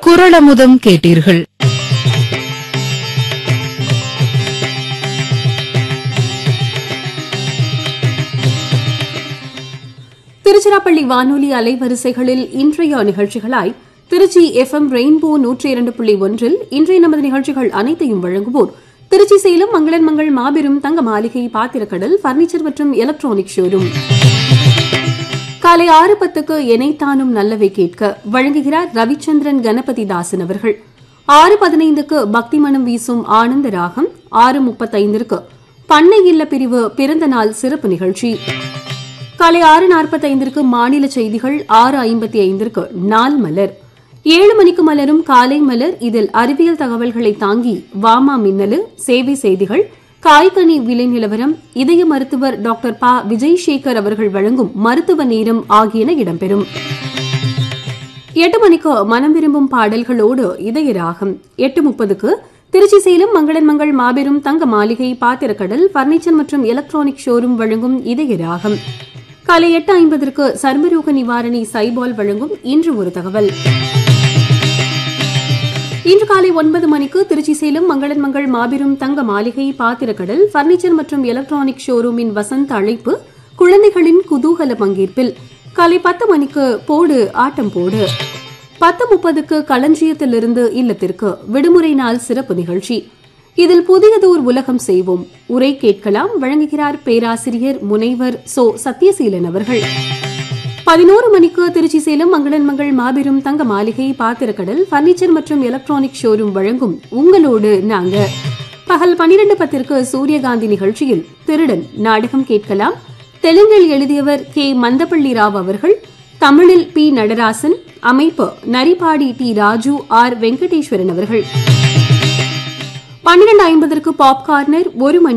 குரலமுதம் கேட்டீர்கள் திருச்சிராப்பள்ளி வானொலி அலைவரிசைகளில் இன்றைய நிகழ்ச்சிகளாய் திருச்சி எஃப் எம் ரெயின்போ நூற்றி இரண்டு புள்ளி ஒன்றில் இன்றைய நமது நிகழ்ச்சிகள் அனைத்தையும் வழங்குவோர் திருச்சி சேலம் மங்களன் மங்கள் மாபெரும் தங்க மாளிகை பாத்திரக்கடல் பர்னிச்சர் மற்றும் எலக்ட்ரானிக் ஷோரூம் காலை ஆறு பத்துக்கு எனைத்தானும் நல்லவை கேட்க வழங்குகிறார் ரவிச்சந்திரன் கணபதி தாசன் அவர்கள் ஆறு பதினைந்துக்கு பக்தி மனம் வீசும் ஆனந்த ராகம் ஆறு முப்பத்தைந்திற்கு பண்ணை இல்ல பிரிவு பிறந்த நாள் சிறப்பு நிகழ்ச்சி காலை ஆறு நாற்பத்தைந்திற்கு மாநில செய்திகள் ஆறு ஐம்பத்தி ஐந்திற்கு நாள் மலர் ஏழு மணிக்கு மலரும் காலை மலர் இதில் அறிவியல் தகவல்களை தாங்கி வாமா மின்னலு சேவை செய்திகள் காய்கனி விலை நிலவரம் இதய மருத்துவர் டாக்டர் ப விஜய் சேகர் அவர்கள் வழங்கும் மருத்துவ நேரம் ஆகியன இடம்பெறும் எட்டு மணிக்கு மனம் விரும்பும் பாடல்களோடு இதய ராகம் எட்டு முப்பதுக்கு திருச்சி சேலம் மங்களன் மங்கள் மாபெரும் தங்க மாளிகை பாத்திரக்கடல் பர்னிச்சர் மற்றும் எலக்ட்ரானிக் ஷோரூம் வழங்கும் இதய ராகம் காலை எட்டு ஐம்பதற்கு சர்மரோக நிவாரணி சைபால் வழங்கும் இன்று ஒரு தகவல் இன்று காலை ஒன்பது மணிக்கு திருச்சி சேலம் மங்களன் மங்கள் மாபெரும் தங்க மாளிகை பாத்திரக்கடல் பர்னிச்சர் மற்றும் எலக்ட்ரானிக் ஷோரூமின் வசந்த அழைப்பு குழந்தைகளின் குதூகல பங்கேற்பில் காலை பத்து மணிக்கு போடு ஆட்டம் போடு பத்து முப்பதுக்கு களஞ்சியத்திலிருந்து இல்லத்திற்கு விடுமுறை நாள் சிறப்பு நிகழ்ச்சி இதில் புதியதோர் உலகம் செய்வோம் உரை கேட்கலாம் வழங்குகிறார் பேராசிரியர் முனைவர் சோ சத்யசீலன் அவர்கள் பதினோரு மணிக்கு திருச்சி சேலம் மங்களன் மங்கள் மாபெரும் தங்க மாளிகை பாத்திரக்கடல் பர்னிச்சர் மற்றும் எலக்ட்ரானிக் ஷோரூம் வழங்கும் உங்களோடு நாங்க பகல் பனிரெண்டு பத்திற்கு சூரியகாந்தி நிகழ்ச்சியில் திருடன் நாடகம் கேட்கலாம் தெலுங்கில் எழுதியவர் கே மந்தப்பள்ளி ராவ் அவர்கள் தமிழில் பி நடராசன் அமைப்பு நரிபாடி டி ராஜு ஆர் வெங்கடேஸ்வரன் அவர்கள் பன்னிரண்டு ஐம்பதற்கு பாப் கார்னர் ஒரு மணி